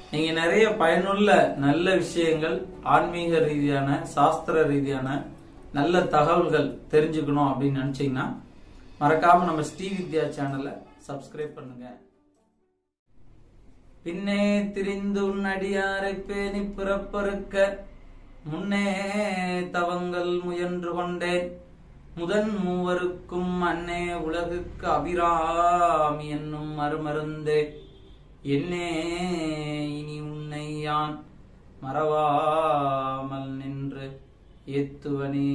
நீங்க நிறைய பயனுள்ள நல்ல விஷயங்கள் ஆன்மீக ரீதியான சாஸ்திர ரீதியான நல்ல தகவல்கள் தெரிஞ்சுக்கணும் அப்படின்னு நினைச்சீங்கன்னா மறக்காம நம்ம ஸ்ரீ வித்யா சேனலை சப்ஸ்கிரைப் பண்ணுங்க பின்னே திரிந்து உன்னடியாரை பேணி பிறப்பறுக்க முன்னே தவங்கள் முயன்று கொண்டேன் முதன் மூவருக்கும் அன்னே உலகுக்கு அபிராமி என்னும் மறுமருந்தே என்னே இனி உன்னை யான் மறவாமல் நின்று ஏத்துவனே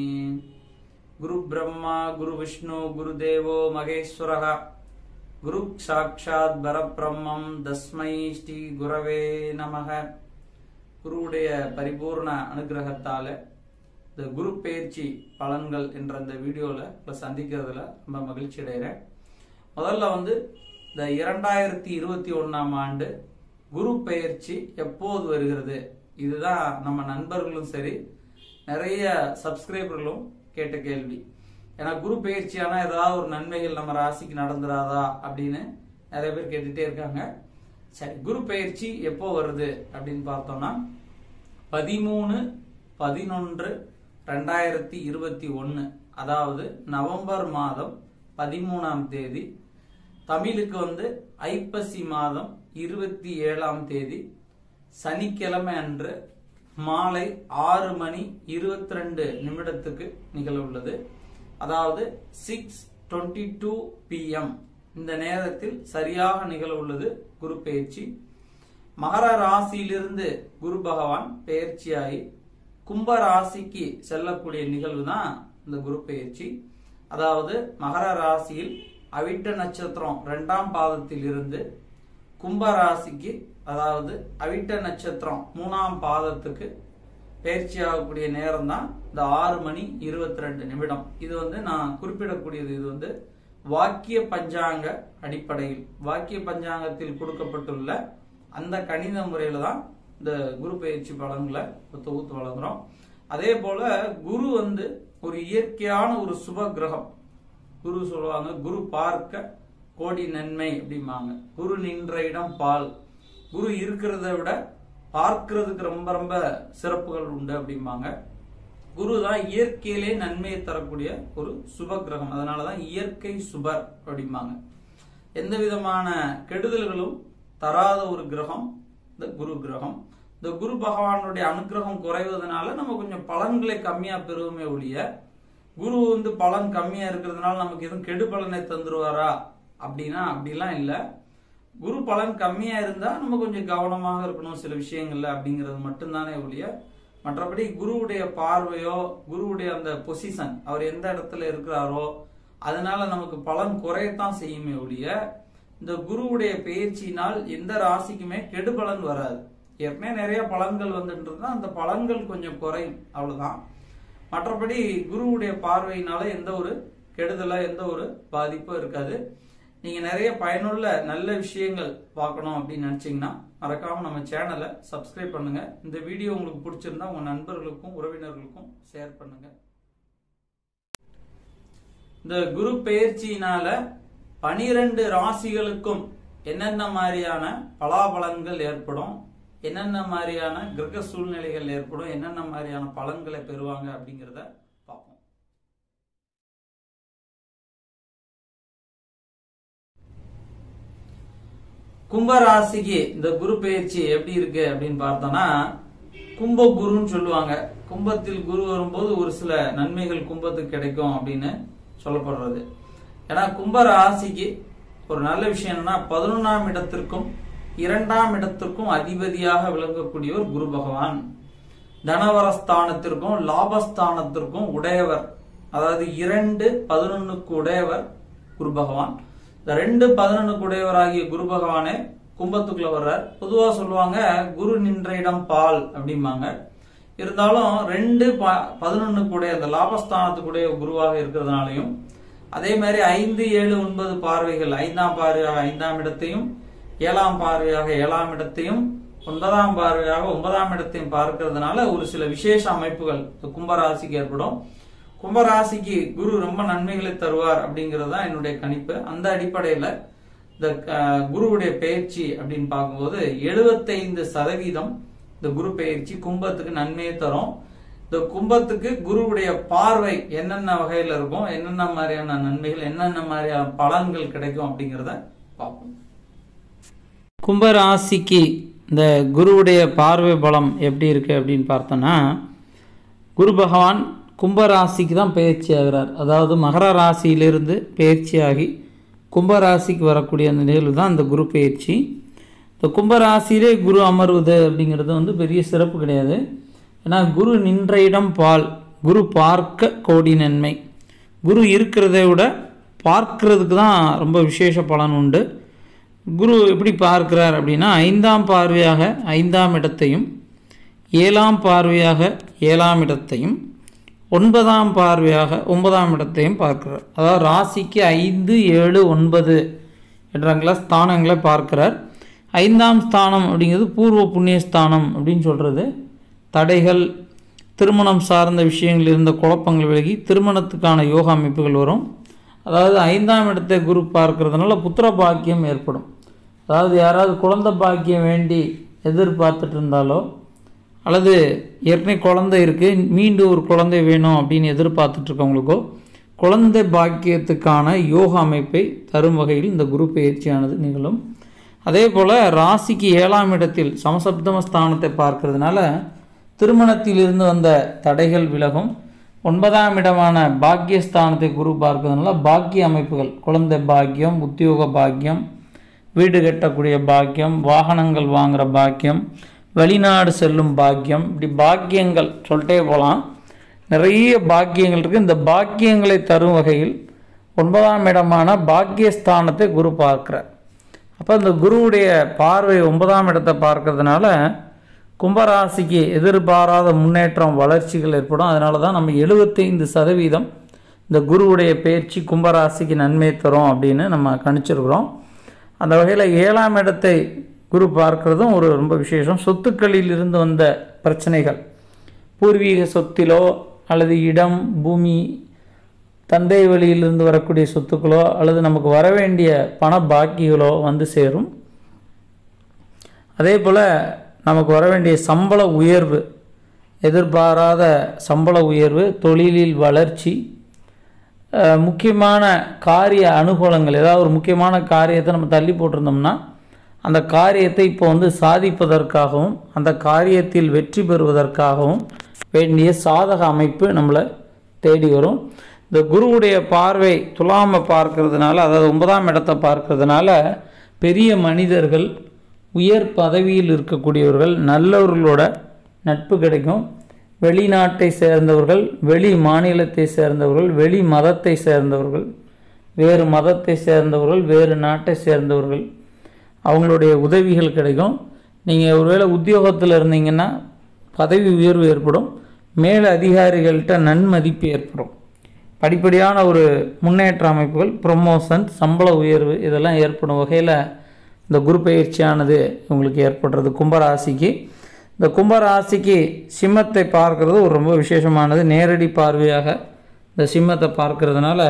குரு பிரம்மா குரு விஷ்ணு குரு தேவோ மகேஸ்வரகா குரு சாட்சாத் பரபிரம்மம் தஸ்மை ஸ்ரீ குரவே நமக குருவுடைய பரிபூர்ண அனுகிரகத்தால இந்த குரு பயிற்சி பலன்கள் என்ற இந்த வீடியோல இப்ப சந்திக்கிறதுல ரொம்ப மகிழ்ச்சி அடைகிறேன் முதல்ல வந்து இந்த இரண்டாயிரத்தி இருபத்தி ஒன்னாம் ஆண்டு குரு பயிற்சி எப்போது வருகிறது இதுதான் நம்ம நண்பர்களும் சரி நிறைய சப்ஸ்கிரைபர்களும் கேட்ட கேள்வி ஏன்னா குரு பயிற்சியானா ஏதாவது ஒரு நன்மைகள் நம்ம ராசிக்கு நடந்துராதா அப்படின்னு நிறைய பேர் கேட்டுட்டே இருக்காங்க சரி குரு பயிற்சி எப்போ வருது அப்படின்னு பார்த்தோம்னா பதிமூணு பதினொன்று ரெண்டாயிரத்தி இருபத்தி ஒன்று அதாவது நவம்பர் மாதம் பதிமூணாம் தேதி தமிழுக்கு வந்து ஐப்பசி மாதம் இருபத்தி ஏழாம் தேதி சனிக்கிழமை அன்று மாலை ஆறு மணி இருபத்தி ரெண்டு நிமிடத்துக்கு நிகழ உள்ளது அதாவது சிக்ஸ் டுவெண்ட்டி டூ பிஎம் இந்த நேரத்தில் சரியாக நிகழ உள்ளது குரு பயிற்சி மகர ராசியிலிருந்து குரு பகவான் பெயர்ச்சியாகி கும்ப ராசிக்கு செல்லக்கூடிய நிகழ்வு தான் இந்த குரு பயிற்சி அதாவது மகர ராசியில் அவிட்ட நட்சத்திரம் இரண்டாம் பாதத்தில் இருந்து கும்ப ராசிக்கு அதாவது அவிட்ட நட்சத்திரம் மூணாம் பாதத்துக்கு பயிற்சி ஆகக்கூடிய நேரம் தான் இந்த ஆறு மணி இருபத்தி ரெண்டு நிமிடம் இது வந்து நான் குறிப்பிடக்கூடியது இது வந்து வாக்கிய பஞ்சாங்க அடிப்படையில் வாக்கிய பஞ்சாங்கத்தில் கொடுக்கப்பட்டுள்ள அந்த கணித முறையில தான் இந்த குரு பயிற்சி பலன்களை தொகுத்து வழங்குறோம் அதே போல குரு வந்து ஒரு இயற்கையான ஒரு சுப கிரகம் குரு சொல்லுவாங்க குரு பார்க்க கோடி நன்மை அப்படிம்பாங்க குரு நின்ற இடம் பால் குரு இருக்கிறத விட பார்க்கிறதுக்கு ரொம்ப ரொம்ப சிறப்புகள் உண்டு அப்படிம்பாங்க குரு தான் இயற்கையிலே நன்மையை தரக்கூடிய ஒரு சுப கிரகம் அதனாலதான் இயற்கை சுபர் அப்படிம்பாங்க எந்த விதமான கெடுதல்களும் தராத ஒரு கிரகம் இந்த குரு கிரகம் இந்த குரு பகவானுடைய அனுகிரகம் குறைவதனால நம்ம கொஞ்சம் பலன்களை கம்மியா பெறுவோமே ஒழிய குரு வந்து பலன் கம்மியா இருக்கிறதுனால நமக்கு எதுவும் கெடு பலனை தந்துருவாரா அப்படின்னா அப்படிலாம் இல்லை குரு பலன் கம்மியா இருந்தா நம்ம கொஞ்சம் கவனமாக இருக்கணும் சில விஷயங்கள்ல அப்படிங்கிறது மட்டும்தானே ஒழிய மற்றபடி குருவுடைய பார்வையோ குருவுடைய அந்த பொசிஷன் அவர் எந்த இடத்துல இருக்கிறாரோ அதனால நமக்கு பலன் குறையத்தான் செய்யுமே ஒழிய இந்த குருவுடைய பயிற்சியினால் எந்த ராசிக்குமே கெடு பலன் வராது ஏற்கனவே நிறைய பலன்கள் வந்துட்டு அந்த பலன்கள் கொஞ்சம் குறையும் அவ்வளவுதான் மற்றபடி குருவுடைய பார்வையினால எந்த ஒரு கெடுதலா எந்த ஒரு பாதிப்பும் இருக்காது நீங்க நிறைய பயனுள்ள நல்ல விஷயங்கள் பார்க்கணும் அப்படின்னு நினைச்சீங்கன்னா மறக்காம நம்ம சேனலை சப்ஸ்கிரைப் பண்ணுங்க இந்த வீடியோ உங்களுக்கு பிடிச்சிருந்தா உங்க நண்பர்களுக்கும் உறவினர்களுக்கும் ஷேர் பண்ணுங்க இந்த குரு பெயர்ச்சியினால பனிரெண்டு ராசிகளுக்கும் என்னென்ன மாதிரியான பலாபலன்கள் ஏற்படும் என்னென்ன மாதிரியான கிரக சூழ்நிலைகள் ஏற்படும் என்னென்ன மாதிரியான பலன்களை பெறுவாங்க அப்படிங்கிறத பார்ப்போம் கும்பராசிக்கு இந்த குரு பயிற்சி எப்படி இருக்கு அப்படின்னு பார்த்தோம்னா கும்ப குருன்னு சொல்லுவாங்க கும்பத்தில் குரு வரும்போது ஒரு சில நன்மைகள் கும்பத்துக்கு கிடைக்கும் அப்படின்னு சொல்லப்படுறது ஏன்னா கும்ப ராசிக்கு ஒரு நல்ல விஷயம் என்னன்னா பதினொன்னாம் இடத்திற்கும் இரண்டாம் இடத்திற்கும் அதிபதியாக விளங்கக்கூடியவர் குரு பகவான் தனவரஸ்தானத்திற்கும் லாபஸ்தானத்திற்கும் உடையவர் அதாவது இரண்டு பதினொன்னுக்கு உடையவர் குரு பகவான் இந்த ரெண்டு பதினொன்னுக்கு உடையவராகிய குரு பகவானே கும்பத்துக்குள்ள வர்றார் பொதுவா சொல்லுவாங்க குரு நின்ற இடம் பால் அப்படிம்பாங்க இருந்தாலும் ரெண்டு பதினொன்னுக்கு உடைய அந்த லாபஸ்தானத்துக்குடைய குருவாக இருக்கிறதுனாலையும் அதே மாதிரி ஐந்து ஏழு ஒன்பது பார்வைகள் ஐந்தாம் பார்வையாக ஐந்தாம் இடத்தையும் ஏழாம் பார்வையாக ஏழாம் இடத்தையும் ஒன்பதாம் பார்வையாக ஒன்பதாம் இடத்தையும் பார்க்கறதுனால ஒரு சில விசேஷ அமைப்புகள் கும்பராசிக்கு ஏற்படும் கும்பராசிக்கு குரு ரொம்ப நன்மைகளை தருவார் அப்படிங்கிறது தான் என்னுடைய கணிப்பு அந்த அடிப்படையில இந்த அஹ், குருவுடைய பயிற்சி அப்படின்னு பார்க்கும்போது எழுபத்தைந்து சதவீதம் இந்த குரு பயிற்சி கும்பத்துக்கு நன்மையை தரும் இந்த கும்பத்துக்கு குருவுடைய பார்வை என்னென்ன வகையில இருக்கும் என்னென்ன மாதிரியான நன்மைகள் என்னென்ன மாதிரியான பலன்கள் கிடைக்கும் அப்படிங்கிறத பார்ப்போம் கும்பராசிக்கு இந்த குருவுடைய பார்வை பலம் எப்படி இருக்கு அப்படின்னு பார்த்தோன்னா குரு பகவான் கும்பராசிக்கு தான் பயிற்சி ஆகிறார் அதாவது மகர ராசியிலிருந்து பயிற்சியாகி கும்பராசிக்கு வரக்கூடிய அந்த நிகழ்வு தான் இந்த குரு பயிற்சி இந்த கும்பராசியிலே குரு அமர்வது அப்படிங்கிறது வந்து பெரிய சிறப்பு கிடையாது ஏன்னா குரு நின்ற இடம் பால் குரு பார்க்க கோடி நன்மை குரு இருக்கிறதை விட பார்க்கிறதுக்கு தான் ரொம்ப விசேஷ பலன் உண்டு குரு எப்படி பார்க்கிறார் அப்படின்னா ஐந்தாம் பார்வையாக ஐந்தாம் இடத்தையும் ஏழாம் பார்வையாக ஏழாம் இடத்தையும் ஒன்பதாம் பார்வையாக ஒன்பதாம் இடத்தையும் பார்க்கிறார் அதாவது ராசிக்கு ஐந்து ஏழு ஒன்பது என்றங்கள ஸ்தானங்களை பார்க்கிறார் ஐந்தாம் ஸ்தானம் அப்படிங்கிறது பூர்வ புண்ணிய ஸ்தானம் அப்படின்னு சொல்கிறது தடைகள் திருமணம் சார்ந்த விஷயங்கள் இருந்த குழப்பங்கள் விலகி திருமணத்துக்கான யோகா அமைப்புகள் வரும் அதாவது ஐந்தாம் இடத்தை குரு பார்க்கறதுனால புத்திர பாக்கியம் ஏற்படும் அதாவது யாராவது குழந்தை பாக்கியம் வேண்டி எதிர்பார்த்துட்டு இருந்தாலோ அல்லது ஏற்கனவே குழந்தை இருக்குது மீண்டும் ஒரு குழந்தை வேணும் அப்படின்னு எதிர்பார்த்துட்டு இருக்கவங்களுக்கோ குழந்தை பாக்கியத்துக்கான யோக அமைப்பை தரும் வகையில் இந்த குரு பயிற்சியானது நிகழும் அதே போல் ராசிக்கு ஏழாம் இடத்தில் சமசப்தம ஸ்தானத்தை பார்க்கறதுனால திருமணத்தில் இருந்து வந்த தடைகள் விலகும் ஒன்பதாம் இடமான பாக்கியஸ்தானத்தை குரு பார்க்கறதுனால பாக்கிய அமைப்புகள் குழந்தை பாக்கியம் உத்தியோக பாக்கியம் வீடு கட்டக்கூடிய பாக்கியம் வாகனங்கள் வாங்குகிற பாக்கியம் வெளிநாடு செல்லும் பாக்கியம் இப்படி பாக்கியங்கள் சொல்லிட்டே போகலாம் நிறைய பாக்கியங்கள் இருக்குது இந்த பாக்கியங்களை தரும் வகையில் ஒன்பதாம் இடமான பாக்கியஸ்தானத்தை குரு பார்க்கிறார் அப்போ இந்த குருவுடைய பார்வை ஒன்பதாம் இடத்தை பார்க்கறதுனால கும்பராசிக்கு எதிர்பாராத முன்னேற்றம் வளர்ச்சிகள் ஏற்படும் அதனால தான் நம்ம எழுபத்தைந்து சதவீதம் இந்த குருவுடைய பயிற்சி கும்பராசிக்கு நன்மை தரும் அப்படின்னு நம்ம கணிச்சிருக்கிறோம் அந்த வகையில் ஏழாம் இடத்தை குரு பார்க்கறதும் ஒரு ரொம்ப விசேஷம் சொத்துக்களில் இருந்து வந்த பிரச்சனைகள் பூர்வீக சொத்திலோ அல்லது இடம் பூமி தந்தை வழியிலிருந்து வரக்கூடிய சொத்துக்களோ அல்லது நமக்கு வர வேண்டிய பண பாக்கிகளோ வந்து சேரும் அதே போல் நமக்கு வர வேண்டிய சம்பள உயர்வு எதிர்பாராத சம்பள உயர்வு தொழிலில் வளர்ச்சி அஹ், முக்கியமான காரிய அனுகூலங்கள் ஏதாவது ஒரு முக்கியமான காரியத்தை நம்ம தள்ளி போட்டிருந்தோம்னா அந்த காரியத்தை இப்போ வந்து சாதிப்பதற்காகவும் அந்த காரியத்தில் வெற்றி பெறுவதற்காகவும் வேண்டிய சாதக அமைப்பு நம்மளை தேடி வரும் இந்த குருவுடைய பார்வை துலாமை பார்க்கறதுனால அதாவது ஒன்பதாம் இடத்தை பார்க்கறதுனால பெரிய மனிதர்கள் உயர் பதவியில் இருக்கக்கூடியவர்கள் நல்லவர்களோட நட்பு கிடைக்கும் வெளிநாட்டை சேர்ந்தவர்கள் வெளி மாநிலத்தை சேர்ந்தவர்கள் வெளி மதத்தை சேர்ந்தவர்கள் வேறு மதத்தை சேர்ந்தவர்கள் வேறு நாட்டை சேர்ந்தவர்கள் அவங்களுடைய உதவிகள் கிடைக்கும் நீங்கள் ஒருவேளை உத்தியோகத்தில் இருந்தீங்கன்னா பதவி உயர்வு ஏற்படும் மேல் அதிகாரிகள்கிட்ட நன்மதிப்பு ஏற்படும் படிப்படியான ஒரு முன்னேற்ற அமைப்புகள் ப்ரொமோஷன் சம்பள உயர்வு இதெல்லாம் ஏற்படும் வகையில் இந்த குரு பயிற்சியானது உங்களுக்கு ஏற்படுறது கும்பராசிக்கு இந்த கும்பராசிக்கு சிம்மத்தை பார்க்கறது ஒரு ரொம்ப விசேஷமானது நேரடி பார்வையாக இந்த சிம்மத்தை பார்க்கறதுனால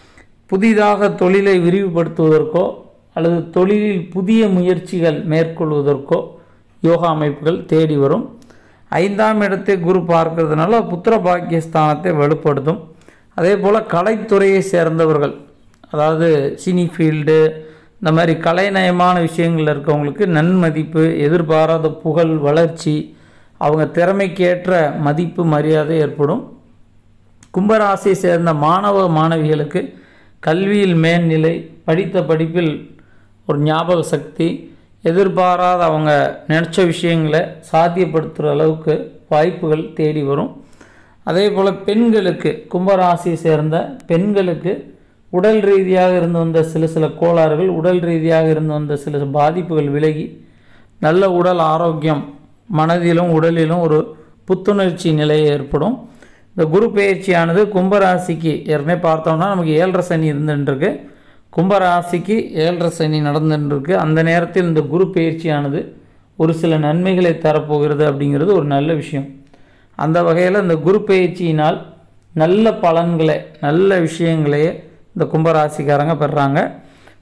புதிதாக தொழிலை விரிவுபடுத்துவதற்கோ அல்லது தொழிலில் புதிய முயற்சிகள் மேற்கொள்வதற்கோ யோகா அமைப்புகள் தேடி வரும் ஐந்தாம் இடத்தை குரு பார்க்கறதுனால புத்திர பாக்கியஸ்தானத்தை வலுப்படுத்தும் அதே போல் கலைத்துறையை சேர்ந்தவர்கள் அதாவது சினி ஃபீல்டு இந்த மாதிரி கலைநயமான விஷயங்கள் இருக்கவங்களுக்கு நன்மதிப்பு எதிர்பாராத புகழ் வளர்ச்சி அவங்க திறமைக்கேற்ற மதிப்பு மரியாதை ஏற்படும் கும்பராசியை சேர்ந்த மாணவ மாணவிகளுக்கு கல்வியில் மேல்நிலை படித்த படிப்பில் ஒரு ஞாபக சக்தி எதிர்பாராத அவங்க நினச்ச விஷயங்களை சாத்தியப்படுத்துகிற அளவுக்கு வாய்ப்புகள் தேடி வரும் அதே போல் பெண்களுக்கு கும்பராசியை சேர்ந்த பெண்களுக்கு உடல் ரீதியாக இருந்து வந்த சில சில கோளாறுகள் உடல் ரீதியாக இருந்து வந்த சில பாதிப்புகள் விலகி நல்ல உடல் ஆரோக்கியம் மனதிலும் உடலிலும் ஒரு புத்துணர்ச்சி நிலை ஏற்படும் இந்த குரு பயிற்சியானது கும்பராசிக்கு ஏற்கனவே பார்த்தோம்னா நமக்கு ஏழரை சனி இருந்துட்டுருக்கு கும்பராசிக்கு ஏழரை சனி நடந்துட்டுருக்கு அந்த நேரத்தில் இந்த குரு பயிற்சியானது ஒரு சில நன்மைகளை தரப்போகிறது அப்படிங்கிறது ஒரு நல்ல விஷயம் அந்த வகையில் இந்த குரு பயிற்சியினால் நல்ல பலன்களை நல்ல விஷயங்களையே இந்த கும்பராசிக்காரங்க பெறுறாங்க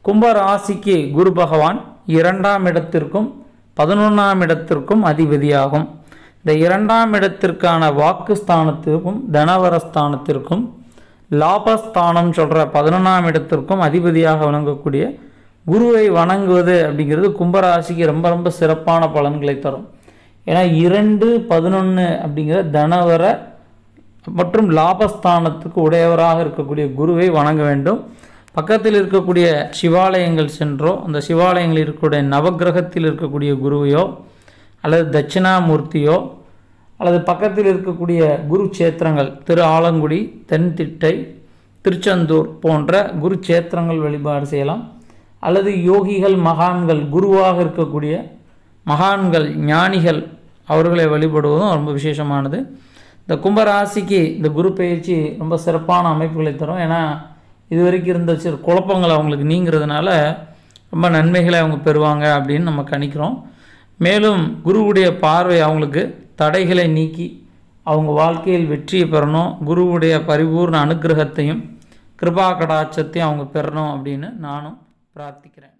கும்ப ராசிக்கு குரு பகவான் இரண்டாம் இடத்திற்கும் பதினொன்றாம் இடத்திற்கும் அதிபதியாகும் இந்த இரண்டாம் இடத்திற்கான வாக்கு ஸ்தானத்திற்கும் தனவரஸ்தானத்திற்கும் லாபஸ்தானம் சொல்கிற பதினொன்றாம் இடத்திற்கும் அதிபதியாக விளங்கக்கூடிய குருவை வணங்குவது அப்படிங்கிறது கும்பராசிக்கு ரொம்ப ரொம்ப சிறப்பான பலன்களை தரும் ஏன்னா இரண்டு பதினொன்று அப்படிங்கிற தனவர மற்றும் லாபஸ்தானத்துக்கு உடையவராக இருக்கக்கூடிய குருவை வணங்க வேண்டும் பக்கத்தில் இருக்கக்கூடிய சிவாலயங்கள் சென்றோ அந்த சிவாலயங்களில் இருக்கக்கூடிய நவக்கிரகத்தில் இருக்கக்கூடிய குருவையோ அல்லது தட்சிணாமூர்த்தியோ அல்லது பக்கத்தில் இருக்கக்கூடிய குரு சேத்திரங்கள் திரு ஆலங்குடி தென்திட்டை திருச்செந்தூர் போன்ற குரு சேத்திரங்கள் வழிபாடு செய்யலாம் அல்லது யோகிகள் மகான்கள் குருவாக இருக்கக்கூடிய மகான்கள் ஞானிகள் அவர்களை வழிபடுவதும் ரொம்ப விசேஷமானது இந்த கும்பராசிக்கு இந்த குரு பயிற்சி ரொம்ப சிறப்பான அமைப்புகளை தரும் ஏன்னா இது வரைக்கும் இருந்த சிறு குழப்பங்கள் அவங்களுக்கு நீங்கிறதுனால ரொம்ப நன்மைகளை அவங்க பெறுவாங்க அப்படின்னு நம்ம கணிக்கிறோம் மேலும் குருவுடைய பார்வை அவங்களுக்கு தடைகளை நீக்கி அவங்க வாழ்க்கையில் வெற்றியை பெறணும் குருவுடைய பரிபூர்ண அனுக்கிரகத்தையும் கிருபா கடாட்சத்தையும் அவங்க பெறணும் அப்படின்னு நானும் பிரார்த்திக்கிறேன்